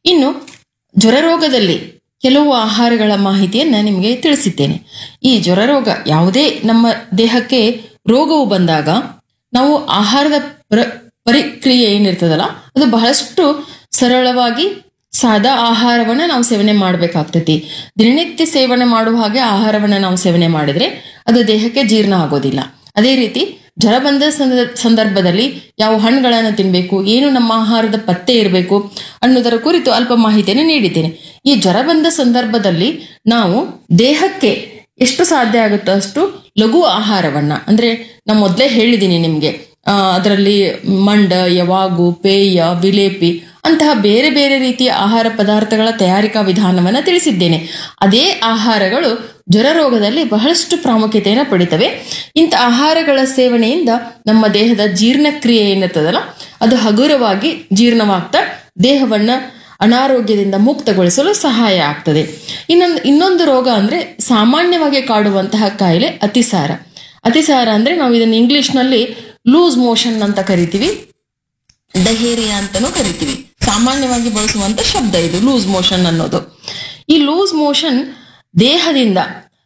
ಇನ್ನು ಜ್ವರರೋಗದಲ್ಲಿ ಕೆಲವು ಆಹಾರಗಳ ಮಾಹಿತಿಯನ್ನು ನಿಮಗೆ ತಿಳಿಸಿದ್ದೇನೆ ಈ ಜ್ವರರೋಗ ಯಾವುದೇ ನಮ್ಮ ದೇಹಕ್ಕೆ ರೋಗವು ಬಂದಾಗ ನಾವು ಆಹಾರದ ಪ್ರ ಪರಿಕ್ರಿಯೆ ಏನಿರ್ತದಲ್ಲ ಅದು ಬಹಳಷ್ಟು ಸರಳವಾಗಿ ಸಾದಾ ಆಹಾರವನ್ನು ನಾವು ಸೇವನೆ ಮಾಡಬೇಕಾಗ್ತೈತಿ ದಿನನಿತ್ಯ ಸೇವನೆ ಮಾಡುವ ಹಾಗೆ ಆಹಾರವನ್ನು ನಾವು ಸೇವನೆ ಮಾಡಿದ್ರೆ ಅದು ದೇಹಕ್ಕೆ ಜೀರ್ಣ ಆಗೋದಿಲ್ಲ ಅದೇ ರೀತಿ ಜ್ವರ ಬಂದ ಸಂದ- ಸಂದರ್ಭದಲ್ಲಿ ಯಾವ ಹಣ್ಣುಗಳನ್ನು ತಿನ್ನಬೇಕು ಏನು ನಮ್ಮ ಆಹಾರದ ಪತ್ತೆ ಇರಬೇಕು ಅನ್ನೋದರ ಕುರಿತು ಅಲ್ಪ ಮಾಹಿತಿಯನ್ನು ನೀಡಿದ್ದೇನೆ ಈ ಜ್ವರ ಬಂದ ಸಂದರ್ಭದಲ್ಲಿ ನಾವು ದೇಹಕ್ಕೆ ಎಷ್ಟು ಸಾಧ್ಯ ಆಗುತ್ತೋ ಅಷ್ಟು ಲಘು ಆಹಾರವನ್ನ ಅಂದ್ರೆ ನಾನು ಮೊದಲೇ ಹೇಳಿದ್ದೀನಿ ನಿಮಗೆ ಅದರಲ್ಲಿ ಮಂಡ ಯವಾಗು ಪೇಯ ವಿಲೇಪಿ ಅಂತಹ ಬೇರೆ ಬೇರೆ ರೀತಿಯ ಆಹಾರ ಪದಾರ್ಥಗಳ ತಯಾರಿಕಾ ವಿಧಾನವನ್ನು ತಿಳಿಸಿದ್ದೇನೆ ಅದೇ ಆಹಾರಗಳು ಜ್ವರ ರೋಗದಲ್ಲಿ ಬಹಳಷ್ಟು ಪ್ರಾಮುಖ್ಯತೆಯನ್ನು ಪಡಿತವೆ ಇಂಥ ಆಹಾರಗಳ ಸೇವನೆಯಿಂದ ನಮ್ಮ ದೇಹದ ಜೀರ್ಣಕ್ರಿಯೆ ಏನಿರ್ತದಲ್ಲ ಅದು ಹಗುರವಾಗಿ ಜೀರ್ಣವಾಗ್ತಾ ದೇಹವನ್ನ ಅನಾರೋಗ್ಯದಿಂದ ಮುಕ್ತಗೊಳಿಸಲು ಸಹಾಯ ಆಗ್ತದೆ ಇನ್ನೊಂದು ಇನ್ನೊಂದು ರೋಗ ಅಂದ್ರೆ ಸಾಮಾನ್ಯವಾಗಿ ಕಾಡುವಂತಹ ಕಾಯಿಲೆ ಅತಿಸಾರ ಅತಿಸಾರ ಅಂದ್ರೆ ನಾವು ಇದನ್ನು ಇಂಗ್ಲಿಷ್ನಲ್ಲಿ ಲೂಸ್ ಮೋಷನ್ ಅಂತ ಕರಿತೀವಿ ಡಹೇರಿಯಾ ಅಂತಲೂ ಕರಿತೀವಿ ಸಾಮಾನ್ಯವಾಗಿ ಬಳಸುವಂತ ಶಬ್ದ ಇದು ಲೂಸ್ ಮೋಷನ್ ಅನ್ನೋದು ಈ ಲೂಸ್ ಮೋಷನ್ ದೇಹದಿಂದ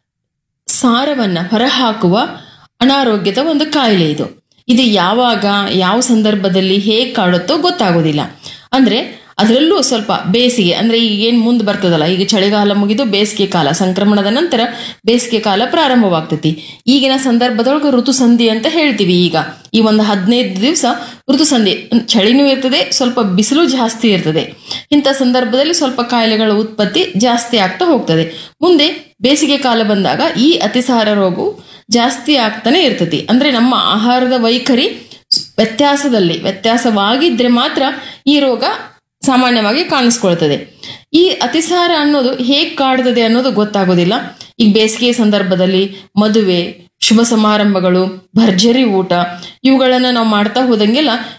ಸಾರವನ್ನ ಹೊರಹಾಕುವ ಅನಾರೋಗ್ಯದ ಒಂದು ಕಾಯಿಲೆ ಇದು ಇದು ಯಾವಾಗ ಯಾವ ಸಂದರ್ಭದಲ್ಲಿ ಹೇಗೆ ಕಾಡುತ್ತೋ ಗೊತ್ತಾಗೋದಿಲ್ಲ ಅಂದ್ರೆ ಅದರಲ್ಲೂ ಸ್ವಲ್ಪ ಬೇಸಿಗೆ ಅಂದ್ರೆ ಈಗ ಏನು ಮುಂದೆ ಬರ್ತದಲ್ಲ ಈಗ ಚಳಿಗಾಲ ಮುಗಿದು ಬೇಸಿಗೆ ಕಾಲ ಸಂಕ್ರಮಣದ ನಂತರ ಬೇಸಿಗೆ ಕಾಲ ಪ್ರಾರಂಭವಾಗ್ತೈತಿ ಈಗಿನ ಸಂದರ್ಭದೊಳಗೆ ಋತುಸಂಧಿ ಅಂತ ಹೇಳ್ತೀವಿ ಈಗ ಈ ಒಂದು ಹದಿನೈದು ದಿವಸ ಋತುಸಂಧಿ ಚಳಿನೂ ಇರ್ತದೆ ಸ್ವಲ್ಪ ಬಿಸಿಲು ಜಾಸ್ತಿ ಇರ್ತದೆ ಇಂಥ ಸಂದರ್ಭದಲ್ಲಿ ಸ್ವಲ್ಪ ಕಾಯಿಲೆಗಳ ಉತ್ಪತ್ತಿ ಜಾಸ್ತಿ ಆಗ್ತಾ ಹೋಗ್ತದೆ ಮುಂದೆ ಬೇಸಿಗೆ ಕಾಲ ಬಂದಾಗ ಈ ಅತಿಸಾರ ರೋಗವು ಜಾಸ್ತಿ ಆಗ್ತಾನೆ ಇರ್ತತಿ ಅಂದ್ರೆ ನಮ್ಮ ಆಹಾರದ ವೈಖರಿ ವ್ಯತ್ಯಾಸದಲ್ಲಿ ವ್ಯತ್ಯಾಸವಾಗಿದ್ರೆ ಮಾತ್ರ ಈ ರೋಗ ಸಾಮಾನ್ಯವಾಗಿ ಕಾಣಿಸ್ಕೊಳ್ತದೆ ಈ ಅತಿಸಾರ ಅನ್ನೋದು ಹೇಗೆ ಕಾಡ್ತದೆ ಅನ್ನೋದು ಗೊತ್ತಾಗೋದಿಲ್ಲ ಈಗ ಬೇಸಿಗೆ ಸಂದರ್ಭದಲ್ಲಿ ಮದುವೆ ಶುಭ ಸಮಾರಂಭಗಳು ಭರ್ಜರಿ ಊಟ ಇವುಗಳನ್ನು ನಾವು ಮಾಡ್ತಾ ಹೋದಂಗೆಲ್ಲ